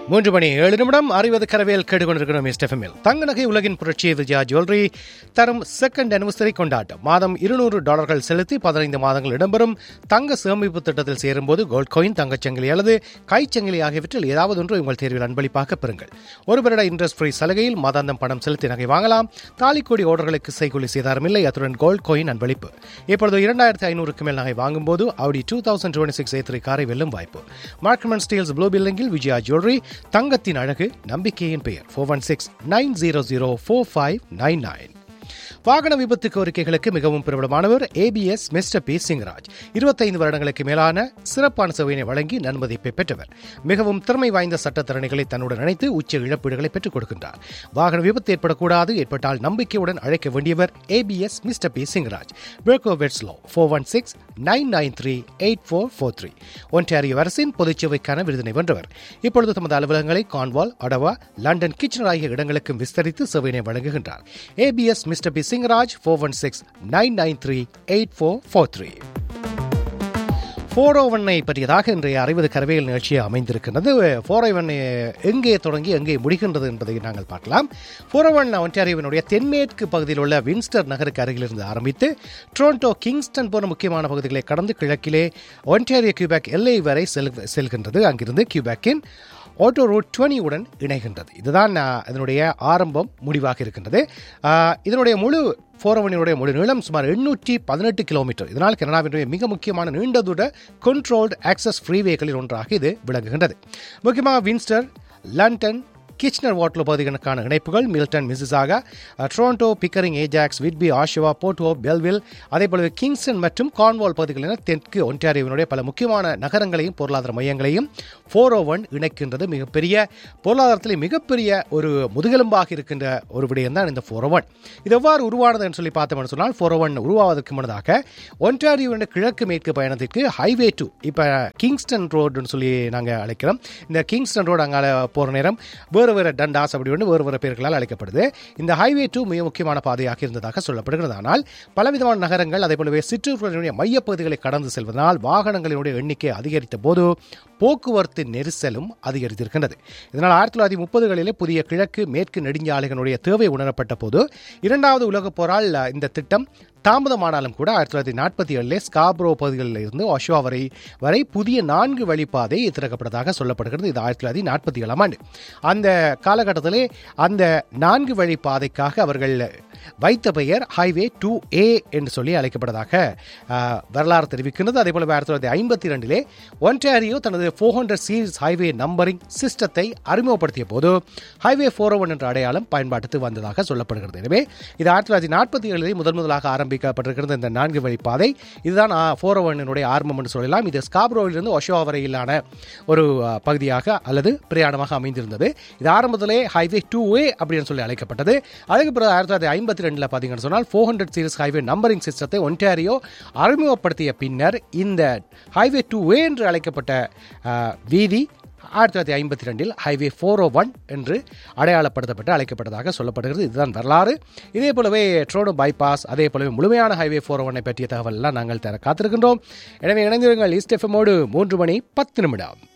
மூன்று மணி ஏழு நிமிடம் அறுபது கரவேல் கேட்டுக்கொண்டிருக்கிறோம் எஸ்டெஃபமில் தங்க நகை உலகின் புரட்சி விஜயா ஜுவல்லரி தரும் செகண்ட் அனிவர்சரி கொண்டாட்டம் மாதம் இருநூறு டாலர்கள் செலுத்தி பதினைந்து மாதங்கள் இடம்பெறும் தங்க சேமிப்பு திட்டத்தில் சேரும்போது கோல்ட் காயின் தங்கச்சங்கிலி அல்லது கைச்சங்கிலி ஆகியவற்றில் ஏதாவது ஒன்று உங்கள் தேர்வில் அன்பளிப்பாக பெறுங்கள் ஒரு வருட இன்ட்ரெஸ்ட் ஃப்ரீ சலுகையில் மாதாந்தம் பணம் செலுத்தி நகை வாங்கலாம் தாலிக்கோடி ஆர்டர்களுக்கு செய்கூலி சேதாரம் இல்லை அத்துடன் கோல்ட் காயின் அன்பளிப்பு இப்பொழுது இரண்டாயிரத்தி ஐநூறுக்கு மேல் நகை வாங்கும்போது Audi two thousand twenty six A காரை வெல்லும் வாய்ப்பு மார்க்மன் ஸ்டீல்ஸ் ப்ளூ பில்டிங்கில் விஜயா ஜுவல்லரி தங்கத்தின் அழகு நம்பிக்கையின் பெயர் four one six nine zero zero four five nine nine வாகன விபத்து கோரிக்கைகளுக்கு மிகவும் பிரபலமானவர் ஏபிஎஸ் மிஸ்டர் பி சிங்ராஜ் இருபத்தைந்து வருடங்களுக்கு மேலான சிறப்பான சேவையினை வழங்கி நன்மதிப்பை பெற்றவர் மிகவும் திறமை வாய்ந்த சட்டத்தரணிகளை தன்னுடன் இணைத்து உச்ச இழப்பீடுகளை பெற்றுக் கொடுக்கின்றார் வாகன விபத்து ஏற்படக்கூடாது ஏற்பட்டால் நம்பிக்கையுடன் அழைக்க வேண்டியவர் ஏபிஎஸ் மிஸ்டர் பி சிங்ராஜ் பெர்கோ வெட்ஸ்லோ four one six nine nine three eight four four three Ontario அரசின் பொதுச்சேவைக்கான விருதினை வென்றவர் இப்பொழுது தமது அலுவலகங்களை கான்வால் அடவா லண்டன் கிச்சனர் ஆகிய இடங்களுக்கும் விஸ்தரித்து சேவையினை வழங்குகின்றார் ABS mister P Singaraj four one six nine nine three eight four four three four O ஒன்னை பற்றியதாக இன்றைய அறிவது கரவையில் நிகழ்ச்சி அமைந்திருக்கிறது ஃபோர் ஓ ஒன் எங்கே தொடங்கி எங்கே முடிகின்றது என்பதை நாங்கள் பார்க்கலாம் ஃபோர் ஓ ஒன் ஒன்டாரியோவினுடைய தென்மேற்கு பகுதியில் உள்ள வின்ஸ்டர் நகருக்கு அருகிலிருந்து ஆரம்பித்து டொரண்டோ கிங்ஸ்டன் போன்ற முக்கியமான பகுதிகளை கடந்து கிழக்கிலே ஒன்டாரியோ கியூபேக் எல்லை வரை செல் செல்கின்றது அங்கிருந்து கியூபேக்கின் ஆட்டோ ரோட் டுவெனியுடன் இணைகின்றது இதுதான் இதனுடைய ஆரம்பம் முடிவாக இருக்கின்றது இதனுடைய முழு ஃபோரவனினுடைய முழு நீளம் சுமார் எண்ணூற்றி பதினெட்டு கிலோமீட்டர் இதனால் கனடாவினுடைய மிக முக்கியமான நீண்ட தூர கண்ட்ரோல்டு ஆக்சஸ் ஃப்ரீவேகளில் ஒன்றாக இது விளங்குகின்றது முக்கியமாக வின்ஸ்டர் லண்டன் கிச்னர் வாட்லோ பகுதிகளுக்கான இணைப்புகள் Milton Mississauga Toronto Pickering Ajax Whitby Oshawa போர்ட்டோ பெல்வில் அதே போலவே கிங்ஸ்டன் மற்றும் கான்வால் பகுதிகளில் தெற்கு ஒன்டாரியோவினுடைய பல முக்கியமான நகரங்களையும் பொருளாதார மையங்களையும் ஃபோர் ஓ ஒன் இணைக்கின்றது மிகப்பெரிய பொருளாதாரத்தில் மிகப்பெரிய ஒரு முதுகெலும்பாக இருக்கின்ற ஒரு விடயம் தான் இந்த ஃபோர் ஓ ஒன் இது எவ்வாறு உருவானதுன்னு சொல்லி பார்த்தோம்னு சொன்னால் ஃபோர் ஓ ஒன் உருவாவதற்கு முன்னதாக ஒன்டாரியோவின் கிழக்கு மேற்கு பயணத்திற்கு ஹைவே டூ இப்போ கிங்ஸ்டன் ரோடுன்னு சொல்லி நாங்கள் அழைக்கிறோம் இந்த கிங்ஸ்டன் ரோடு அங்கே போகிற நேரம் வேறு வேறு டண்டாஸ் அப்படி ஒன்று வேறு வேறு பேர்களால் அழைக்கப்படுது இந்த ஹைவே டூ மிக முக்கியமான பாதையாக இருந்ததாக சொல்லப்படுகிறது ஆனால் பலவிதமான நகரங்கள் அதே போலவே சிற்றூர்களுடைய மையப்பகுதிகளை கடந்து செல்வதனால் வாகனங்களினுடைய எண்ணிக்கை அதிகரித்த போது போக்குவரத்து நெரிசலும் அதிகரித்திருக்கின்றது இதனால் ஆயிரத்தி தொள்ளாயிரத்தி முப்பதுகளிலே புதிய கிழக்கு மேற்கு நெடுஞ்சாலைகளுடைய தேவை உணரப்பட்ட போது இரண்டாவது உலகப் போரால் இந்த திட்டம் தாமதமானாலும் கூட ஆயிரத்தி தொள்ளாயிரத்தி நாற்பத்தி ஏழிலே ஸ்காப்ரோ பகுதிகளில் இருந்து ஒஷுவா வரை வரை புதிய நான்கு வழிப்பாதை திறக்கப்பட்டதாக சொல்லப்படுகிறது இது ஆயிரத்தி தொள்ளாயிரத்தி நாற்பத்தி ஏழாம் ஆண்டு அந்த காலகட்டத்திலே அந்த நான்கு வழிப்பாதைக்காக அவர்கள் வைத்த பெயர் ஹைவே டூ ஏ என்று சொல்லி அழைக்கப்பட்டதாக வரலாறு தெரிவிக்கின்றது அதே போல ஆயிரத்தி தொள்ளாயிரத்தி ஐம்பத்தி ரெண்டிலே ஒன்டாரியோ தனது four hundred series highway numbering சிஸ்டத்தை அறிமுகப்படுத்திய போது ஹைவே ஃபோர் ஒன் என்ற அடையாளம் பயன்பாட்டுக்கு வந்ததாக சொல்லப்படுகிறது எனவே இது ஆயிரத்தி தொள்ளாயிரத்தி நாற்பத்தி ஏழில் முதன் முதலாக ஆரம்பிக்கப்பட்டிருக்கிறது இந்த நான்கு வழிப்பாதை இதுதான் ஃபோர் ஒன்னுடைய ஆரம்பம் என்று சொல்லலாம் இது ஸ்காப்ரோவிலிருந்து ஒஷோவா வரையிலான ஒரு பகுதியாக அல்லது பிரயாணமாக அமைந்திருந்தது இது ஆரம்பத்திலே ஹைவே டூ ஏ அப்படின்னு சொல்லி அழைக்கப்பட்டது அதுக்கு பிறகு ஆயிரத்தி தொள்ளாயிரத்தி ஐம்பத்தி ரெண்டில் பார்த்தீங்கன்னு சொன்னால் four hundred series highway numbering சிஸ்டத்தை ஒன்டாரியோ அறிமுகப்படுத்திய பின்னர் இந்த ஹைவே டூ ஏ என்று அழைக்கப்பட்ட வீதி ஆயிரத்தி தொள்ளாயிரத்தி ஐம்பத்தி ரெண்டில் ஹைவே ஃபோர் ஓ ஒன் என்று அடையாளப்படுத்தப்பட்டு அழைக்கப்பட்டதாக சொல்லப்படுகிறது இதுதான் வரலாறு இதே போலவே ட்ரோனோ பைபாஸ் அதே போலவே முழுமையான ஹைவே ஃபோர் ஒன்னை பற்றிய தகவல் எல்லாம் நாங்கள் தர காத்திருக்கின்றோம் எனவே இணைந்திருங்கள் ஈஸ்ட் எஃப்எம்மோடு மூன்று மணி பத்து நிமிடம்